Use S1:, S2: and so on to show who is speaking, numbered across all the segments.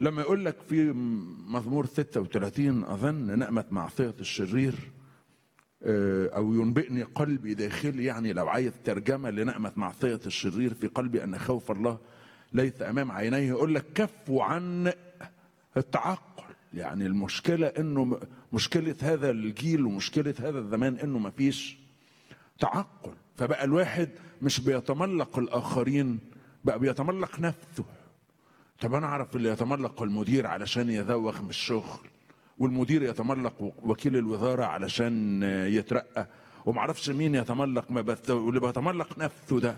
S1: لما يقول لك في مزمور 36 اظن نعمه معصيه الشرير آه، او ينبئني قلبي داخلي يعني لو عايز ترجمه لنعمه معصيه الشرير في قلبي ان خوف الله ليس امام عينيه يقول لك كفوا عن التعقل يعني المشكله انه م- مشكله هذا الجيل ومشكله هذا الزمان انه ما فيش تعقل فبقى الواحد مش بيتملق الاخرين بقى بيتملق نفسه طب انا اعرف اللي يتملق المدير علشان يزوغ من الشغل والمدير يتملق وكيل الوزاره علشان يترقى ومعرفش مين يتملق ما بس واللي بيتملق نفسه ده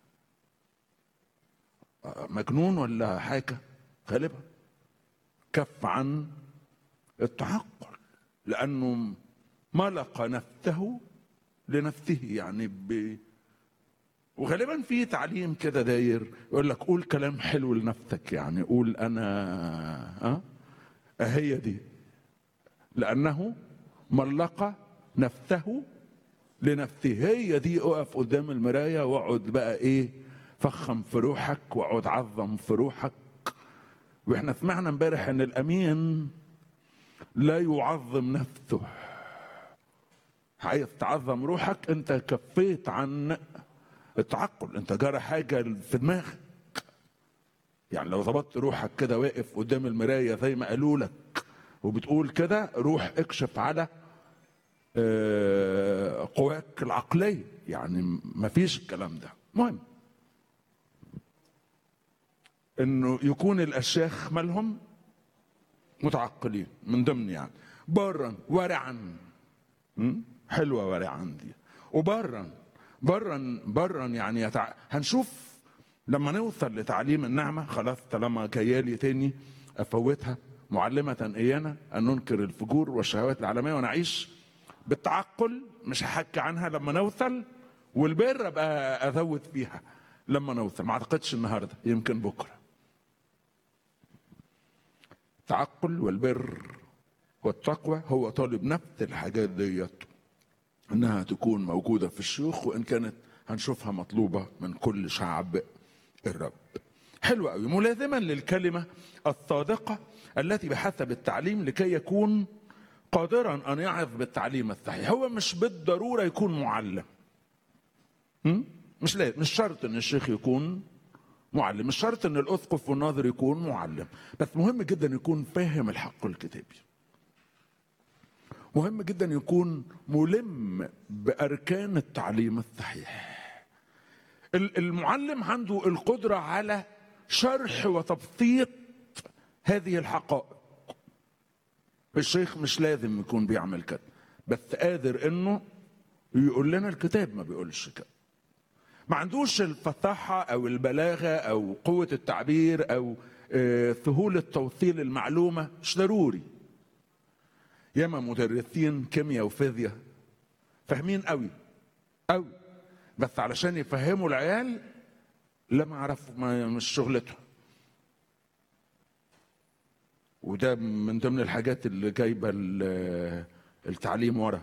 S1: مجنون ولا حاجه غالبا كف عن التعقل لانه ملق نفسه لنفسه يعني ب... وغالبا في تعليم كده داير يقول لك قول كلام حلو لنفسك يعني قول انا ها أه؟ هي دي لانه ملق نفسه لنفسه هي دي اقف قدام المرايه واقعد بقى ايه فخم في روحك واقعد عظم في روحك واحنا سمعنا امبارح ان الامين لا يعظم نفسه عايز تعظم روحك انت كفيت عن التعقل انت جرى حاجه في دماغك يعني لو ظبطت روحك كده واقف قدام المرايه زي ما قالوا لك وبتقول كده روح اكشف على آه، قواك العقليه يعني مفيش الكلام ده مهم انه يكون الاشياخ مالهم متعقلين من ضمن يعني برا ورعا م? حلوه ورعا دي وبرا برا برا يعني يتع... هنشوف لما نوصل لتعليم النعمه خلاص طالما جايالي تاني افوتها معلمة إيانا أن ننكر الفجور والشهوات العالمية ونعيش بالتعقل مش هحكي عنها لما نوصل والبر أبقى أزود فيها لما نوصل ما أعتقدش النهاردة يمكن بكرة التعقل والبر والتقوى هو طالب نفس الحاجات ديت انها تكون موجوده في الشيوخ وان كانت هنشوفها مطلوبه من كل شعب الرب حلو قوي ملازما للكلمه الصادقه التي بحسب التعليم لكي يكون قادرا ان يعظ بالتعليم الصحيح هو مش بالضروره يكون معلم م? مش لازم مش شرط ان الشيخ يكون معلم مش شرط ان الاسقف والناظر يكون معلم بس مهم جدا يكون فاهم الحق الكتابي مهم جدا يكون ملم باركان التعليم الصحيح المعلم عنده القدره على شرح وتبسيط هذه الحقائق الشيخ مش لازم يكون بيعمل كده بس قادر انه يقول لنا الكتاب ما بيقولش كده ما عندوش الفصاحة أو البلاغة أو قوة التعبير أو سهولة توصيل المعلومة مش ضروري ياما مدرسين كيمياء وفيزياء فاهمين قوي قوي بس علشان يفهموا العيال لا ما عرفوا ما مش شغلتهم وده من ضمن الحاجات اللي جايبه التعليم ورا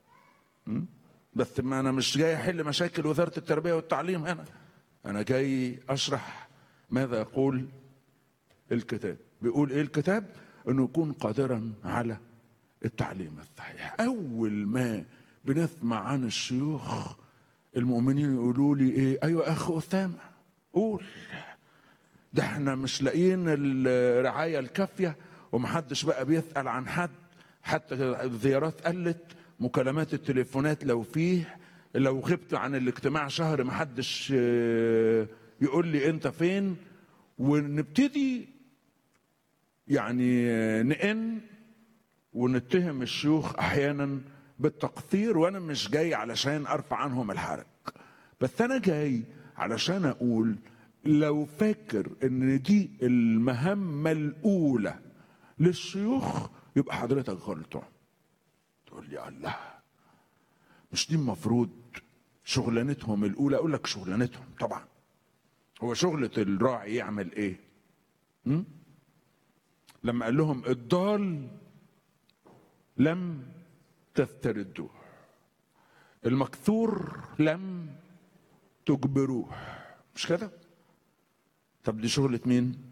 S1: بس ما انا مش جاي احل مشاكل وزاره التربيه والتعليم هنا انا جاي اشرح ماذا يقول الكتاب بيقول ايه الكتاب انه يكون قادرا على التعليم الصحيح اول ما بنسمع عن الشيوخ المؤمنين يقولوا لي ايه ايوه اخ اسامه قول ده احنا مش لاقيين الرعايه الكافيه ومحدش بقى بيسال عن حد حتى الزيارات قلت مكالمات التليفونات لو فيه لو غبت عن الاجتماع شهر محدش يقول لي انت فين ونبتدي يعني نئن ونتهم الشيوخ احيانا بالتقصير وانا مش جاي علشان ارفع عنهم الحرج بس انا جاي علشان اقول لو فاكر ان دي المهمه الاولى للشيوخ يبقى حضرتك غلطان تقول لي الله مش دي المفروض شغلانتهم الاولى اقول لك شغلانتهم طبعا هو شغلة الراعي يعمل ايه م? لما قال لهم الضال لم تستردوه المكثور لم تجبروه مش كده طب دي شغلة مين